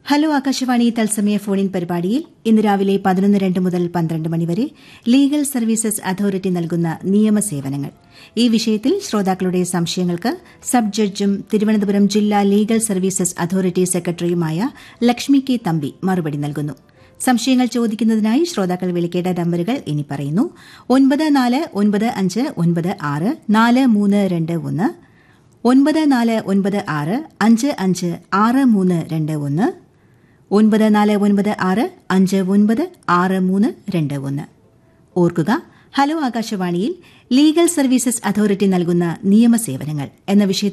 hello Akashvani തത്സമയ ഫോണിൻ പരിപാടിയിൽ ഇന്ന് രാവിലെ പതിനൊന്ന് രണ്ട് മുതൽ പന്ത്രണ്ട് മണിവരെ ലീഗൽ സർവീസസ് അതോറിറ്റി നൽകുന്ന നിയമസേവനങ്ങൾ ഈ വിഷയത്തിൽ ശ്രോതാക്കളുടെ സംശയങ്ങൾക്ക് സബ് ജഡ്ജും തിരുവനന്തപുരം ജില്ലാ ലീഗൽ സർവീസസ് അതോറിറ്റി സെക്രട്ടറിയുമായ ലക്ഷ്മി കെ തമ്പി മറുപടി നൽകുന്നു സംശയങ്ങൾ ചോദിക്കുന്നതിനായി ശ്രോതാക്കൾ വിളിക്കേണ്ട നമ്പറുകൾ ഇനി പറയുന്നു ഒൻപത് നാല് ഒൻപത് അഞ്ച് ഒൻപത് ആറ് നാല് മൂന്ന് രണ്ട് ഒന്ന് ഒൻപത് നാല് ഒൻപത് ആറ് അഞ്ച് അഞ്ച് ആറ് മൂന്ന് രണ്ട് ഒന്ന് ഒൻപത് നാല് ഒൻപത് ആറ് അഞ്ച് ഒൻപത് ആറ് മൂന്ന് രണ്ട് ഒന്ന് ഓർക്കുക ഹലോ ആകാശവാണിയിൽ ലീഗൽ സർവീസസ് അതോറിറ്റി നൽകുന്ന നിയമസേവനങ്ങൾ എന്ന വിഷയത്തിൽ